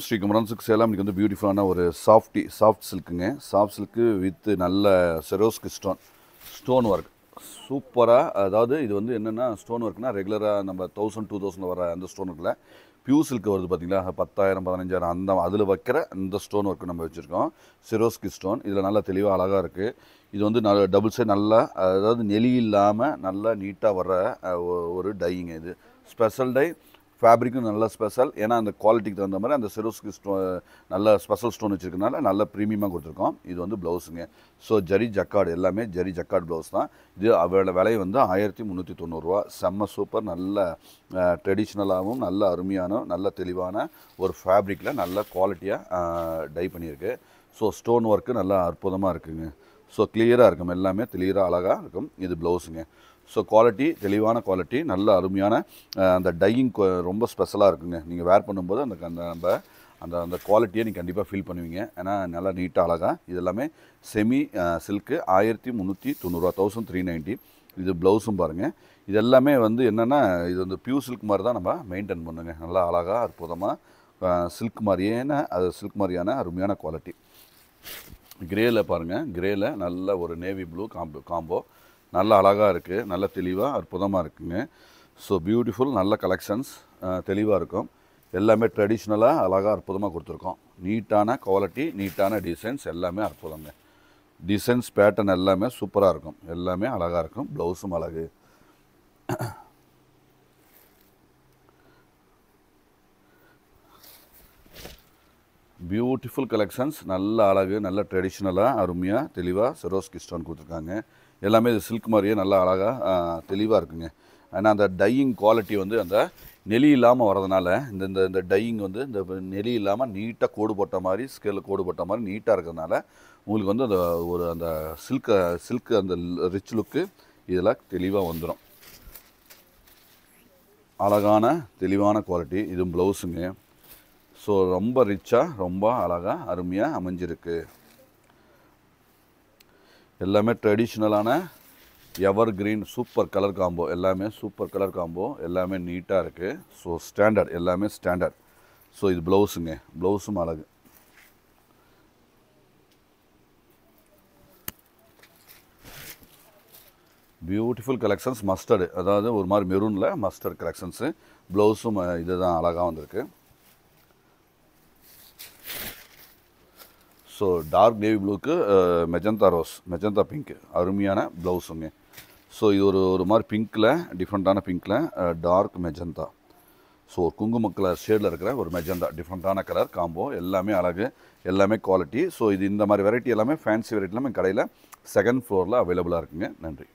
Sri Kumaran silk Salem இன்றைக்கி வந்து பியூட்டிஃபுல்லான ஒரு சாஃப்டி சாஃப்ட் சில்க்குங்க சாஃப்ட் சில்க்கு வித் நல்ல செரோஸ்க்கு ஸ்டோன் ஸ்டோன் ஒர்க் சூப்பராக அதாவது இது வந்து என்னென்னா ஸ்டோன் ஒர்க்னா ரெகுலராக நம்ம தௌசண்ட் டூ தௌசண்ட் வர அந்த ஸ்டோன் ஒர்க்கில் பியூ சில்க் வருது பார்த்தீங்களா பத்தாயிரம் பதினஞ்சாயிரம் அந்த அதில் வைக்கிற இந்த ஸ்டோன் ஒர்க் நம்ம வச்சுருக்கோம் சிரோஸ்கி ஸ்டோன் இதில் நல்லா தெளிவாக அழகாக இருக்குது இது வந்து நல்ல டபுள் சைட் நல்லா அதாவது நெளி இல்லாமல் நல்லா நீட்டாக வர அஹ், ஒ- ஒரு டையிங்க இது ஸ்பெஷல் டை ஃபேப்ரிக்கும் நல்ல ஸ்பெஷல் ஏன்னா அந்த குவாலிட்டிக்கு தகுந்த மாதிரி அந்த சிரோஸ்கி ஸ்டோ நல்ல ஸ்பெஷல் ஸ்டோன் வச்சுருக்கனால நல்ல ப்ரீமியமாக கொடுத்துருக்கோம் இது வந்து ப்ளவுஸுங்க ஸோ ஜரி ஜக்கார்டு எல்லாமே ஜரி ஜக்கார்டு ப்ளவுஸ் தான் இது அவளோட விலை வந்து ஆயிரத்தி முந்நூற்றி தொண்ணூறுரூவா செம்ம சூப்பர் நல்ல ட்ரெடிஷ்னலாகவும் நல்ல அருமையான நல்ல தெளிவான ஒரு ஃபேப்ரிக்கில் நல்ல குவாலிட்டியாக டை பண்ணியிருக்கு ஸோ ஸ்டோன் ஒர்க்கு நல்லா அற்புதமாக இருக்குங்க ஸோ கிளியராக இருக்கும் எல்லாமே கிளியராக அழகாக இருக்கும் இது ப்ளவுஸுங்க ஸோ குவாலிட்டி தெளிவான குவாலிட்டி நல்ல அருமையான அஹ், அந்த டையிங் ரொம்ப ஸ்பெஷலாக இருக்குங்க நீங்கள் வேர் பண்ணும்போது அந்த அந்த நம்ம அந்த அந்த குவாலிட்டியை நீங்கள் கண்டிப்பாக ஃபீல் பண்ணுவீங்க ஏன்னா நல்லா நீட்டாக அழகாக இது எல்லாமே செமி சில்க்கு ஆயிரத்தி முந்நூற்றி தொண்ணூறுரூவா தௌசண்ட் த்ரீ நைன்ட்டி இது ப்ளவுஸும் பாருங்கள் இது எல்லாமே வந்து என்னென்னா இது வந்து பியூ சில்க் மாதிரி தான் நம்ம மெயின்டைன் பண்ணுங்க நல்லா அழகாக அற்புதமாக சில்க் மாதிரியான அது சில்க் மாதிரியான அருமையான குவாலிட்டி கிரேல பாருங்கள் கிரேல நல்ல ஒரு நேவி ப்ளூ காம்போ காம்போ நல்ல அழகாக இருக்குது நல்ல தெளிவாக அற்புதமாக இருக்குங்க ஸோ பியூட்டிஃபுல் நல்ல கலெக்ஷன்ஸ் தெளிவாக இருக்கும் எல்லாமே ட்ரெடிஷ்னலாக அழகாக அற்புதமாக கொடுத்துருக்கோம் நீட்டான குவாலிட்டி நீட்டான டிசைன்ஸ் எல்லாமே அற்புதங்க டிசைன்ஸ் பேட்டர்ன் எல்லாமே சூப்பராக இருக்கும் எல்லாமே அழகாக இருக்கும் ப்ளவுஸும் அழகு பியூட்டிஃபுல் கலெக்ஷன்ஸ் நல்ல அழகு நல்ல ட்ரெடிஷ்னலாக அருமையாக தெளிவாக செரோஸ்கி ஸ்டோன் கொடுத்துருக்காங்க எல்லாமே இது சில்க் மாதிரியே நல்லா அழகாக தெளிவாக இருக்குங்க ஆனால் அந்த டையிங் குவாலிட்டி வந்து அந்த நெளி இல்லாமல் வரதுனால இந்த இந்த இந்த டையிங் வந்து இந்த நெளி இல்லாமல் நீட்டாக கோடு போட்ட மாதிரி ஸ்கேலில் கோடு போட்ட மாதிரி நீட்டாக இருக்கிறதுனால உங்களுக்கு வந்து அந்த ஒரு அந்த சில்க்கு சில்க்கு அந்த ரிச் லுக்கு இதெல்லாம் தெளிவாக வந்துடும் அழகான தெளிவான குவாலிட்டி இதுவும் ப்ளவுஸுங்க ஸோ ரொம்ப ரிச்சாக ரொம்ப அழகாக அருமையாக அமைஞ்சிருக்கு எல்லாமே ட்ரெடிஷ்னலான evergreen super colour combo எல்லாமே சூப்பர் கலர் காம்போ எல்லாமே நீட்டாக இருக்குது ஸோ ஸ்டாண்டர்ட் எல்லாமே ஸ்டாண்டர்ட் ஸோ இது ப்ளவுஸுங்க ப்ளவுஸும் அழகு பியூட்டிஃபுல் கலெக்ஷன்ஸ் மஸ்டர்டு அதாவது ஒரு மாதிரி மெரூனில் மஸ்டர்ட் கலெக்ஷன்ஸு ப்ளவுஸும் இதுதான் அழகாக வந்திருக்கு ஸோ டார்க் நேவி ப்ளூக்கு மெஜந்தா ரோஸ் மெஜந்தா பிங்க் அருமையான ப்ளவுஸுங்க ஸோ இது ஒரு ஒரு மாதிரி பிங்க்கில் டிஃப்ரெண்ட்டான பிங்க்கில் டார்க் மெஜந்தா ஸோ ஒரு குங்கும கலர் ஷேடில் இருக்கிற ஒரு மெஜந்தா டிஃப்ரெண்ட்டான கலர் காம்போ எல்லாமே அழகு எல்லாமே குவாலிட்டி ஸோ இது இந்த மாதிரி வெரைட்டி எல்லாமே ஃபேன்சி வெரைட்டி எல்லாமே கடையில் செகண்ட் ஃப்ளோரில் அவைலபிளாக இருக்குங்க நன்றி